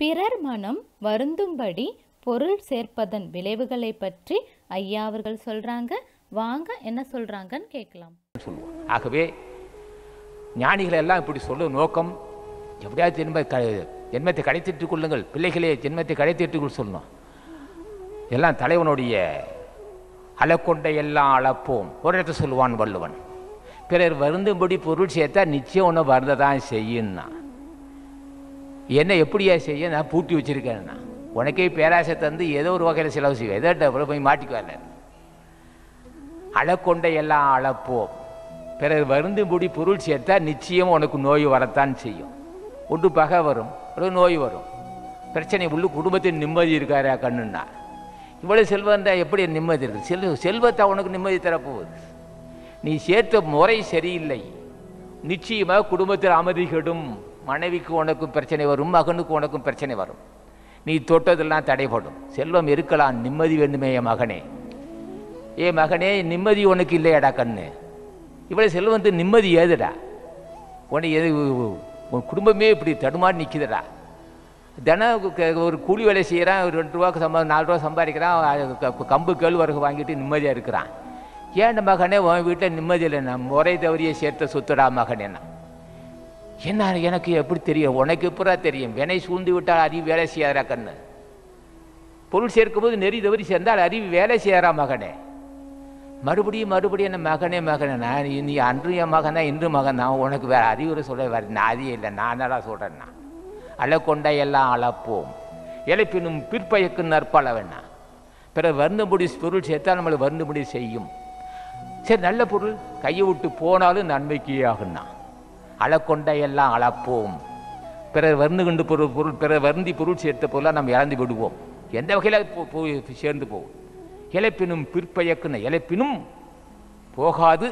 பிறர் மனம் வருந்தும்படி பொருள் சேர்ப்பதன் விளைவுகளை பற்றி ஐயா அவர்கள் சொல்றாங்க வாங்க என்ன சொல்றாங்கன்னு கேட்கலாம் சொல்லுவோம் ஆகவே ஞானிகள் எல்லாம் இப்படி சொல்லும் நோக்கம் எப்படியாவது ஜென்ம க ஜென்மத்தை கடைத்திட்டுக் கொள்ளுங்கள் பிள்ளைகளே ஜென்மத்தை கடைத்திட்டுக் சொல்லணும் எல்லாம் தலைவனுடைய அலக்கொண்டை எல்லாம் அளப்போம் ஒரு இடத்த சொல்லுவான் வள்ளுவன் பிறர் வருந்தும்படி பொருள் சேர்த்தா நிச்சயம் ஒன்று வருந்ததான் செய்யும்னா என்ன எப்படியா செய்ய நான் பூட்டி வச்சிருக்கேன்னா உனக்கே பேராசை தந்து ஏதோ ஒரு வகையில் செலவு செய்வேன் ஏதோ டபுள் போய் மாட்டிக்குவார் அளக்கொண்டை எல்லாம் அளப்போம் பிறர் வருந்தும்படி பொருள் சேர்த்தா நிச்சயம் உனக்கு நோய் வரத்தான் செய்யும் ஒன்று பகை வரும் ஒரு நோய் வரும் பிரச்சனை உள்ள குடும்பத்தில் நிம்மதி இருக்காரா கண்ணுன்னா இவ்வளோ செல்வம் இருந்தால் எப்படி நிம்மதி இருக்குது செல்வ செல்வத்தை உனக்கு நிம்மதி தரப்போகுது நீ சேர்த்த முறை சரியில்லை நிச்சயமாக குடும்பத்தில் அமைதி கெடும் மனைவிக்கு உனக்கும் பிரச்சனை வரும் மகனுக்கு உனக்கும் பிரச்சனை வரும் நீ தொட்டதெல்லாம் தடைப்படும் செல்வம் இருக்கலாம் நிம்மதி வேண்டுமே என் மகனே ஏ மகனே நிம்மதி உனக்கு இல்லையாடா கண்ணு இவ்வளோ செல்வந்து நிம்மதி ஏதுடா உன்னை எது உன் குடும்பமே இப்படி தடுமாறி நிற்குதுடா தினம் க- ஒரு கூலி வேலை செய்கிறான் ஒரு ரெண்டு ரூபாக்கு சம்பா நாலு ரூபா சம்பாதிக்கிறான் அது க- கம்பு கேழ்வரகு வாங்கிட்டு நிம்மதியாக இருக்கிறான் ஏன் மகனே உன் வீட்டில் நிம்மதி இல்லைண்ணா முறை தவறிய சேர்த்த சொத்துடா மகனேண்ணா என்ன எனக்கு எப்படி தெரியும் உனக்கு எப்படா தெரியும் வினை சூழ்ந்து விட்டால் அறிவு வேலை செய்யாதா கண்ணு பொருள் சேர்க்கும்போது நெறி தவறி சேர்ந்தால் அறிவு வேலை செய்யாரா மகனே மறுபடியும் மறுபடியும் என்ன மகனே மகனே நான் நீ- நீ அன்று என் மகன் தான் இன்று மகன் தான் உனக்கு வேற அறிவுரை சொல்ல வேற நான் அதே இல்லை நான் நல்லா சொல்கிறேன்னா அளக்கொண்ட எல்லாம் அளப்போம் இழைப்பினும் பிற்பயக்கு நற்பல வேணா பிறர் வருந்தபடி பொருள் சேர்த்தா நம்மளை வருந்தபடி செய்யும் சரி நல்ல பொருள் கையை விட்டு போனாலும் நன்மைக்கே ஆகும்னா அளக்கொண்ட எல்லாம் அளப்போம் பிறர் வருந்து கொண்டு பொருள் பொருள் பிறர் வருந்தி பொருள் சேர்த்த பொருளாக நம்ம இழந்து விடுவோம் எந்த வகையில் போ- போய் சேர்ந்து போவோம் இழைப்பினும் பிற்பயக்குன இழைப்பினும் போகாது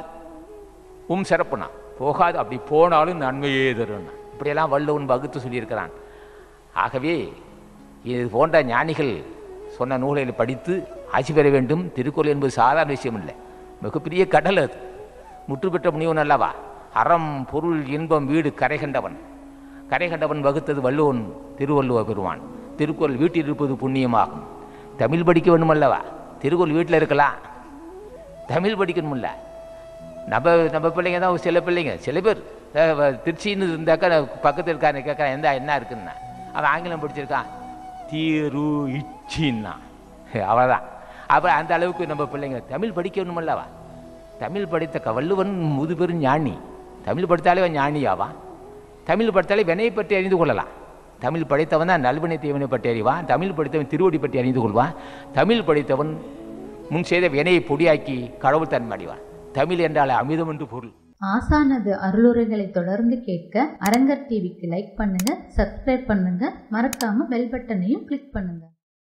உம் சிறப்புனா போகாது அப்படி போனாலும் நன்மையே தரும்னா இப்படியெல்லாம் வள்ளுவன் வகுத்து சொல்லியிருக்கிறான் ஆகவே இது போன்ற ஞானிகள் சொன்ன நூல்களை படித்து ஆட்சி பெற வேண்டும் திருக்குறள் என்பது சாதாரண விஷயம் இல்லை மிகப்பெரிய கடல் அது முற்று பெற்ற முனிவன் அல்லவா அறம் பொருள் இன்பம் வீடு கரை கண்டவன் கரை கண்டவன் வகுத்தது வள்ளுவன் திருவள்ளுவ பெறுவான் திருக்குறள் வீட்டில் இருப்பது புண்ணியமாகும் தமிழ் படிக்க வேண்டுமல்லவா திருக்குறள் வீட்டில் இருக்கலாம் தமிழ் படிக்கணுமில்ல நம்ம நம்ம பிள்ளைங்க தான் சில பிள்ளைங்க சில பேர் அஹ், வ- திருச்சின்னு இருந்தாக்கா நான் பக்கத்தில் இருக்கான்னு கேட்குறேன் எந்த என்ன இருக்குன்னா அவன் ஆங்கிலம் படிச்சிருக்கான் தீரு இச்சின்னா அவதான் அப்புறம் அந்த அளவுக்கு நம்ம பிள்ளைங்க தமிழ் படிக்கணுமல்லவா தமிழ் படித்த க- வள்ளுவன் முதுபெரும் ஞானி தமிழ் படித்தாலே அவன் ஞானி ஆவான் தமிழ் படித்தாலே வினையை பற்றி அறிந்து கொள்ளலாம் தமிழ் படித்தவன் தான் நல்வினை தீவனை பற்றி அறிவான் தமிழ் படித்தவன் திருவடி பற்றி அறிந்து கொள்வான் தமிழ் படித்தவன் முன் செய்த வினையை பொடியாக்கி கடவுள் தன்மை அடைவான் தமிழ் என்றால் அமிர்தம் என்று பொருள் ஆசானது அருளுரைகளை தொடர்ந்து கேட்க அரங்கர் டிவிக்கு லைக் பண்ணுங்க சப்ஸ்கிரைப் பண்ணுங்க மறக்காம பெல் பட்டனையும் கிளிக் பண்ணுங்க